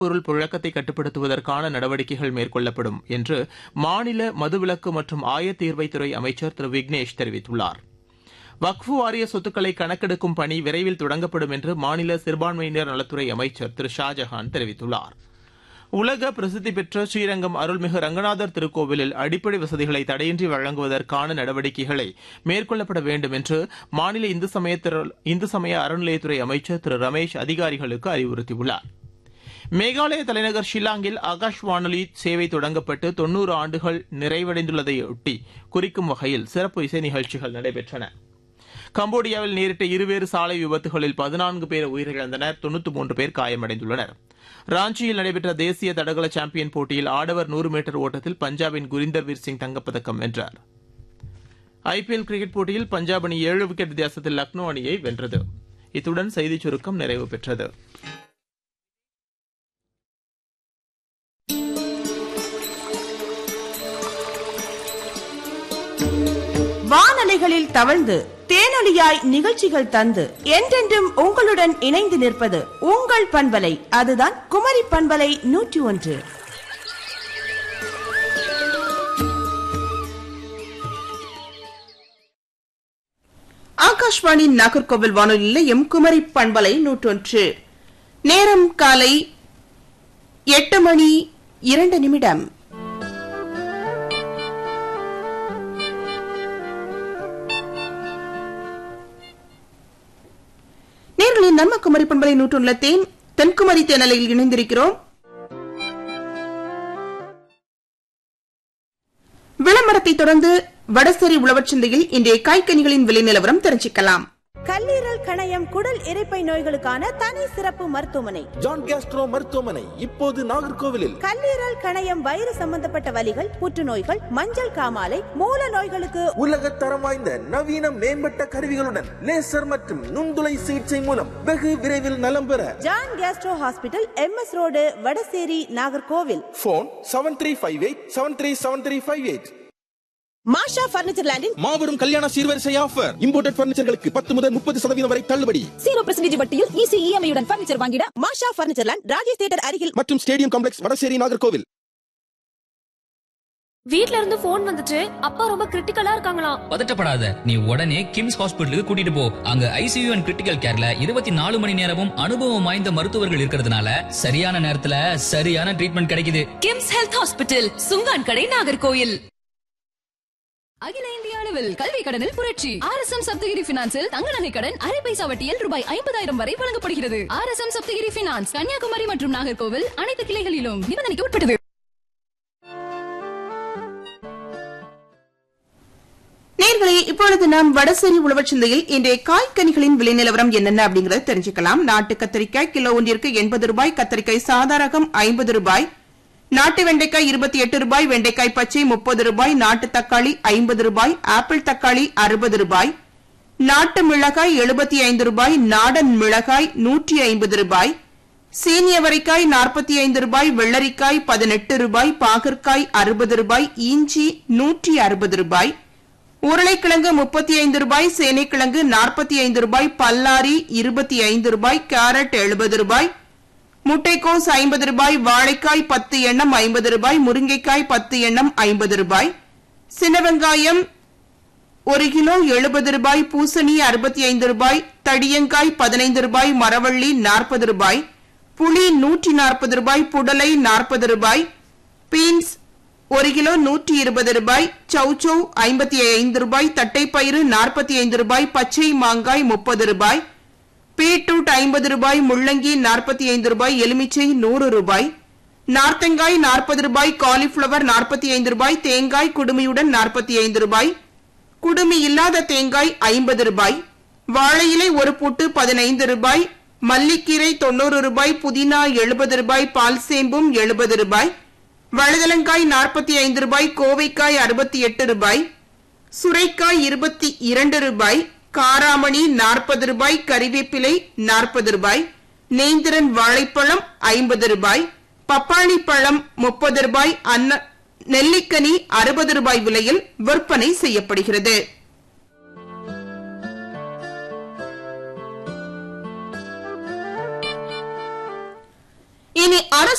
பொருள் புழக்கத்தை கட்டுப்படுத்துவதற்கான நடவடிக்கைகள் மேற்கொள்ளப்படும் என்று மாநில மதுவிலக்கு மற்றும் ஆயத்தீர்வைத்துறை அமைச்சர் திரு விக்னேஷ் தெரிவித்துள்ளார் வக்ஃபு வாரிய சொத்துக்களை கணக்கெடுக்கும் பணி விரைவில் தொடங்கப்படும் என்று மாநில சிறுபான்மையினர் நலத்துறை அமைச்சர் திரு ஷாஜஹான் தெரிவித்துள்ளார் உலக பிரசித்தி பெற்ற ஸ்ரீரங்கம் அருள்மிகு ரங்கநாதர் திருக்கோவிலில் அடிப்படை வசதிகளை தடையின்றி வழங்குவதற்கான நடவடிக்கைகளை மேற்கொள்ளப்பட வேண்டும் என்று மாநில இந்து சமய இந்து சமய அறநிலையத்துறை அமைச்சர் திரு ரமேஷ் அதிகாரிகளுக்கு அறிவுறுத்தியுள்ளார் மேகாலய தலைநகர் ஷில்லாங்கில் ஆகாஷ் வானொலி சேவை தொடங்கப்பட்டு தொன்னூறு ஆண்டுகள் நிறைவடைந்துள்ளதையொட்டி குறிக்கும் வகையில் சிறப்பு இசை நிகழ்ச்சிகள் நடைபெற்றன கம்போடியாவில் நேரிட்ட இருவேறு சாலை விபத்துகளில் பதினான்கு பேர் உயிரிழந்தனர் தொன்னூத்தி மூன்று பேர் காயமடைந்துள்ளனர் ராஞ்சியில் நடைபெற்ற தேசிய தடகள சாம்பியன் போட்டியில் ஆடவர் நூறு மீட்டர் ஓட்டத்தில் பஞ்சாபின் குரிந்தர்வீர் சிங் தங்கப்பதக்கம் வென்றார் ஐபிஎல் கிரிக்கெட் போட்டியில் பஞ்சாப் அணி ஏழு விக்கெட் வித்தியாசத்தில் லக்னோ அணியை வென்றது இத்துடன் செய்திச் சுருக்கம் நிறைவு பெற்றது வானலைகளில் தவழ்ந்து தேனொலியாய் நிகழ்ச்சிகள் தந்து என்றென்றும் உங்களுடன் இணைந்து நிற்பது உங்கள் பண்பலை அதுதான் குமரி பண்பலை நூற்றி ஒன்று ஆகாஷ்வாணி நாகர்கோவில் வானொலி நிலையம் குமரி பண்பலை நூற்றொன்று நேரம் காலை எட்டு மணி இரண்டு நிமிடம் நேர்களின் நன்ம குமரி பண்பலை நூற்றுள்ள தேன் தென்குமரி தேனலையில் இணைந்திருக்கிறோம் விளம்பரத்தை தொடர்ந்து வடசேரி உழவர் சந்தையில் இன்றைய காய்கனிகளின் விலை நிலவரம் தெரிஞ்சுக்கலாம் கல்லீரல் கணையம் குடல் இரைப்பை நோய்களுக்கான தனி சிறப்பு மருத்துவமனை ஜான் கேஸ்ட்ரோ மருத்துவமனை இப்போது நாகர்கோவிலில் கல்லீரல் கணையம் வயிறு சம்பந்தப்பட்ட வலிகள் புற்றுநோய்கள் மஞ்சள் காமாலை மூல நோய்களுக்கு உலக தரம் வாய்ந்த நவீன மேம்பட்ட கருவிகளுடன் லேசர் மற்றும் நுண்துளை சிகிச்சை மூலம் வெகு விரைவில் நலம் பெற John gastro hospital M S road Vadasery Nagercoil phone seven three five eight seven three seven three five eight Masha furniture லேண்டின் மாபெரும் கல்யாண சீர்வரிசை ஆஃபர் இம்போர்டட் பர்னிச்சர்களுக்கு பத்து முதல் முப்பது சதவீதம் வரை தள்ளுபடி ஜீரோ பெர்சன்டேஜ் வட்டியில் ஈஸி இஎம்ஐயுடன் பர்னிச்சர் வாங்கிட Masha furniture land Rajesh theatre அருகில் மற்றும் ஸ்டேடியம் காம்ப்ளெக்ஸ் வடசேரி நாகர்கோவில் வீட்ல இருந்து போன் வந்துச்சு அப்பா ரொம்ப கிரிட்டிக்கலா இருக்காங்களாம் பதட்டப்படாத நீ உடனே கிம்ஸ் ஹாஸ்பிட்டலுக்கு கூட்டிட்டு போ அங்க ஐசியூ அண்ட் கிரிட்டிக்கல் கேர்ல இருபத்தி நாலு மணி நேரமும் அனுபவம் வாய்ந்த மருத்துவர்கள் இருக்கிறதுனால சரியான நேரத்துல சரியான ட்ரீட்மெண்ட் கிடைக்குது கிம்ஸ் ஹெல்த் ஹாஸ்பிட்டல் சுங்கான் கடை நாகர்கோயில் அகில இந்திய அளவில் கல்வி கடனில் புரட்சி ஆர் எஸ் எம் சப்தகிரி பினான்சில் தங்க நகை கடன் அரை பைசா வட்டியில் ரூபாய் ஐம்பதாயிரம் வரை வழங்கப்படுகிறது R S M Sapthagiri finance Kanyakumari மற்றும் நாகர்கோவில் அனைத்து கிளைகளிலும் நிபந்தனைக்கு உட்பட்டது நேர்களே இப்பொழுது நாம் வடசேரி உழவர் சந்தையில் இன்றைய காய்கனிகளின் விலை நிலவரம் என்னென்ன அப்படிங்கறத தெரிஞ்சுக்கலாம் நாட்டு கத்தரிக்காய் கிலோ ஒன்றிற்கு எண்பது ரூபாய் கத்தரிக்காய் சாதாரகம் ஐம்பது ரூபாய் நாட்டு வெண்டைக்காய் இருபத்தி எட்டு ரூபாய் வெண்டைக்காய் பச்சை முப்பது ரூபாய் நாட்டு தக்காளி ஐம்பது ரூபாய் ஆப்பிள் தக்காளி அறுபது ரூபாய் நாட்டு மிளகாய் எழுபத்தி ஐந்து ரூபாய் நாடன் மிளகாய் நூற்றி ஐம்பது ரூபாய் சீனியவரைக்காய் நாற்பத்தி ஐந்து ரூபாய் வெள்ளரிக்காய் பதினெட்டு ரூபாய் பாகற்காய் அறுபது ரூபாய் இஞ்சி நூற்றி அறுபது ரூபாய் உருளைக்கிழங்கு முப்பத்தி ஐந்து ரூபாய் சேனைக்கிழங்கு நாற்பத்தி ஐந்து ரூபாய் பல்லாரி இருபத்தி ஐந்து ரூபாய் கேரட் எழுபது ரூபாய் முட்டைக்கோஸ் ஐம்பது ரூபாய் வாழைக்காய் பத்து எண்ணம் ஐம்பது ரூபாய் முருங்கைக்காய் பத்து எண்ணம் ஐம்பது ரூபாய் சின்ன வெங்காயம் ஒரு கிலோ எழுபது ரூபாய் பூசணி அறுபத்தி ஐந்து ரூபாய் தடியங்காய் பதினைந்து ரூபாய் மரவள்ளி நாற்பது ரூபாய் புளி நூற்றி நாற்பது ரூபாய் புடலை நாற்பது ரூபாய் பீன்ஸ் ஒரு கிலோ நூற்றி இருபது ரூபாய் சௌச்சௌ ஐம்பத்தி ஐந்து ரூபாய் தட்டைப்பயிறு நாற்பத்தி ஐந்து ரூபாய் பச்சை மாங்காய் முப்பது ரூபாய் பீட்ரூட் ஐம்பது ரூபாய் முள்ளங்கி நாற்பத்தி ஐந்து ரூபாய் எலுமிச்சை நூறு ரூபாய் நார்த்தங்காய் நாற்பது ரூபாய் காலிஃபிளவர் நாற்பத்தி ஐந்து ரூபாய் தேங்காய் குடுமியுடன் நாற்பத்தி ஐந்து ரூபாய் குடுமி இல்லாத தேங்காய் ஐம்பது ரூபாய் வாழை இலை ஒரு பூட்டு பதினைந்து ரூபாய் மல்லிக்கீரை தொண்ணூறு ரூபாய் புதினா எழுபது ரூபாய் பால் சேம்பும் எழுபது ரூபாய் வழுதலங்காய் நாற்பத்தி ஐந்து ரூபாய் கோவைக்காய் அறுபத்தி எட்டு ரூபாய் சுரைக்காய் இருபத்தி இரண்டு ரூபாய் காராமணி நாற்பது ரூபாய் கறிவேப்பிலை நாற்பது ரூபாய் நேந்திரன் வாழைப்பழம் ஐம்பது ரூபாய் பப்பாளி பழம் முப்பது ரூபாய் அன்ன நெல்லிக்கனி அறுபது ரூபாய் விலையில் விற்பனை செய்யப்படுகிறது இனி அரசு